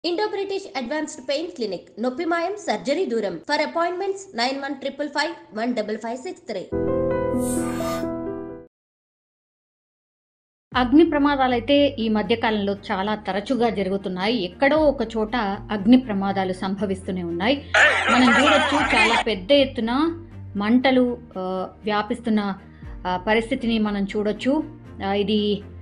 Indo British advanced pain clinic నొప్పి మాయం surgery దూరం for appointments nine one triple five one double five six three అగ్ని ప్రమాదాలు అయితే ఈ మధ్య కాలంలో చాలా తరచుగా జరుగుతున్నాయి ఎక్కడో ఒక చోట అగ్ని ప్రమాదాలు సంభవిస్తూనే ఉన్నాయి మనం చూడొచ్చు చాలా పెద్ద ఎత్తున మంటలు ఆ, వ్యాపిస్తున్న ఆ, పరిస్థితిని మనం చూడొచ్చు ఆ, ఇది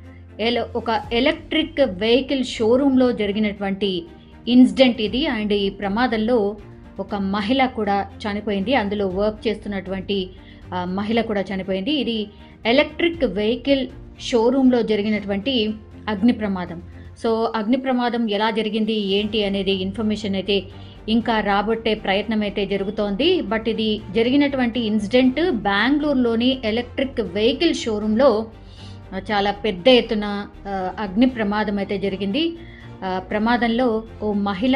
ఎల- ఒక ఎలక్ట్రిక్ వెహికల్ షోరూంలో జరిగినటువంటి ఇన్సిడెంట్ ఇది అండ్ ఈ ప్రమాదంలో ఒక మహిళ కూడా చనిపోయింది అందులో వర్క్ చేస్తున్నటువంటి ఆ, మహిళ కూడా చనిపోయింది ఇది ఎలక్ట్రిక్ వెహికల్ షోరూంలో జరిగినటువంటి అగ్ని ప్రమాదం సో అగ్ని ప్రమాదం ఎలా జరిగింది ఏంటి అనేది ఇన్ఫర్మేషన్ అయితే ఇంకా రాబట్టే ప్రయత్నం అయితే జరుగుతోంది బట్ ఇది జరిగినటువంటి ఇన్సిడెంట్ బెంగళూరులోని ఎలక్ట్రిక్ వెహికల్ షోరూంలో ఆ, చాలా పెద్ద ఎత్తున ఆ, అగ్ని ప్రమాదం అయితే జరిగింది ఆ, ప్రమాదంలో ఓ మహిళ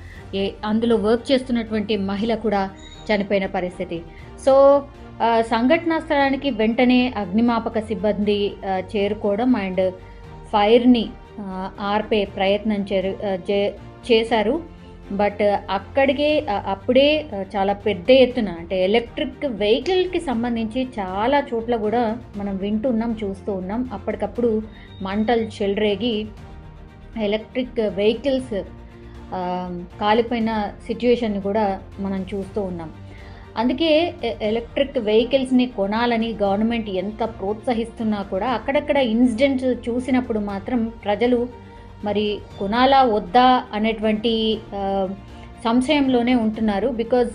ఏ- అందులో వర్క్ చేస్తున్నటువంటి మహిళ కూడా చనిపోయిన పరిస్థితి సో ఆ, సంఘటనా స్థలానికి వెంటనే అగ్నిమాపక సిబ్బంది ఆ, చేరుకోవడం అండ్ ఫైర్ని ఆ, ఆర్పే ప్రయత్నం చేరు ఆ, చే- చేశారు బట్ అక్కడికే ఆ, అప్పుడే ఆ, చాలా పెద్ద ఎత్తున అంటే ఎలక్ట్రిక్ వెహికల్కి సంబంధించి చాలా చోట్ల కూడా మనం వింటున్నాం చూస్తూ ఉన్నాం అప్పటికప్పుడు మంటలు చెలరేగి ఎలక్ట్రిక్ వెహికల్స్ ఆ, కాలిపోయిన సిచ్యువేషన్ కూడా మనం చూస్తూ ఉన్నాం అందుకే ఎ- ఎలక్ట్రిక్ వెహికల్స్ని కొనాలని గవర్నమెంట్ ఎంత ప్రోత్సహిస్తున్నా కూడా అక్కడక్కడ ఇన్సిడెంట్స్ చూసినప్పుడు మాత్రం ప్రజలు మరి కొనాలా వద్దా అనేటువంటి ఆ, సంశయంలోనే ఉంటున్నారు బికాజ్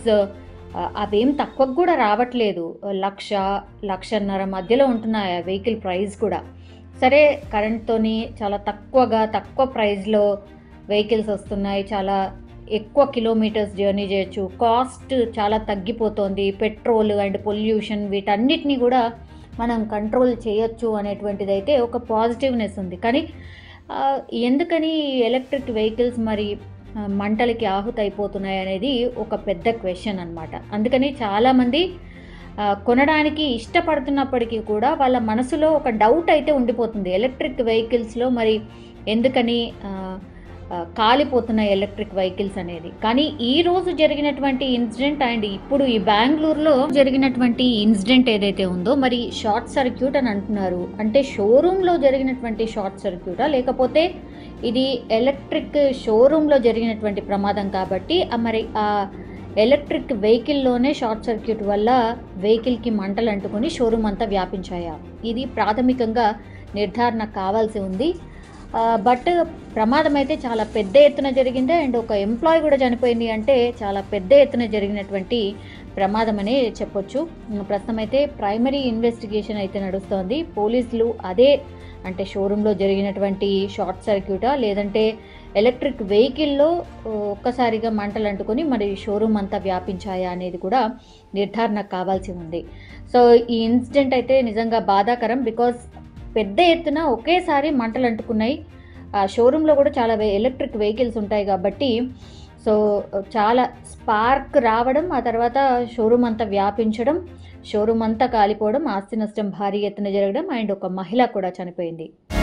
అవేం తక్కువకు కూడా రావట్లేదు లక్ష లక్షన్నర మధ్యలో ఉంటున్నాయి ఆ వెహికల్ ప్రైస్ కూడా సరే కరెంట్తోని చాలా తక్కువగా తక్కువ ప్రైస్లో వెహికల్స్ వస్తున్నాయి చాలా ఎక్కువ కిలోమీటర్స్ జర్నీ చేయొచ్చు కాస్ట్ చాలా తగ్గిపోతుంది పెట్రోల్ అండ్ పొల్యూషన్ వీటన్నిటిని కూడా మనం కంట్రోల్ చేయొచ్చు అనేటువంటిది అయితే ఒక పాజిటివ్నెస్ ఉంది కానీ ఆ, ఎందుకని ఎలక్ట్రిక్ వెహికల్స్ మరి ఆ, మంటలకి ఆహుతి అయిపోతున్నాయి అనేది ఒక పెద్ద క్వశ్చన్ అనమాట అందుకని చాలామంది ఆ, కొనడానికి ఇష్టపడుతున్నప్పటికీ కూడా వాళ్ళ మనసులో ఒక డౌట్ అయితే ఉండిపోతుంది ఎలక్ట్రిక్ వెహికల్స్లో మరి ఎందుకని ఆ, ఆ, కాలిపోతున్నాయి ఎలక్ట్రిక్ వెహికల్స్ అనేది కానీ ఈ రోజు జరిగినటువంటి ఇన్సిడెంట్ అండ్ ఇప్పుడు ఈ బెంగళూరులో జరిగినటువంటి ఇన్సిడెంట్ ఏదైతే ఉందో మరి షార్ట్ సర్క్యూట్ అని అంటున్నారు అంటే షోరూంలో జరిగినటువంటి షార్ట్ సర్క్యూటా లేకపోతే ఇది ఎలక్ట్రిక్ షోరూంలో జరిగినటువంటి ప్రమాదం కాబట్టి ఆ మరి ఆ ఎలక్ట్రిక్ వెహికల్లోనే షార్ట్ సర్క్యూట్ వల్ల వెహికల్కి మంటలు అంటుకొని షోరూమ్ అంతా వ్యాపించాయా ఇది ప్రాథమికంగా నిర్ధారణ కావాల్సి ఉంది ఆ, బట్ ప్రమాదం అయితే చాలా పెద్ద ఎత్తున జరిగింది అండ్ ఒక ఎంప్లాయ్ కూడా చనిపోయింది అంటే చాలా పెద్ద ఎత్తున జరిగినటువంటి ప్రమాదం అనే చెప్పొచ్చు ప్రస్తుతం అయితే ప్రైమరీ ఇన్వెస్టిగేషన్ అయితే నడుస్తోంది పోలీసులు అదే అంటే షోరూంలో జరిగినటువంటి షార్ట్ సర్క్యూటా లేదంటే ఎలక్ట్రిక్ వెహికల్లో ఒక్కసారిగా మంటలు అంటుకొని మరి షోరూమ్ అంతా వ్యాపించాయా అనేది కూడా నిర్ధారణ కావాల్సి ఉంది సో ఈ ఇన్సిడెంట్ అయితే నిజంగా బాధాకరం బికాజ్ పెద్ద ఎత్తున ఒకేసారి మంటలు అంటుకున్నాయి ఆ షోరూంలో కూడా చాలా వే- ఎలక్ట్రిక్ వెహికల్స్ ఉంటాయి కాబట్టి సో చాలా స్పార్క్ రావడం ఆ తర్వాత షోరూమ్ అంతా వ్యాపించడం షోరూమ్ అంతా కాలిపోవడం ఆస్తి నష్టం భారీ ఎత్తున జరగడం అండ్ ఒక మహిళ కూడా చనిపోయింది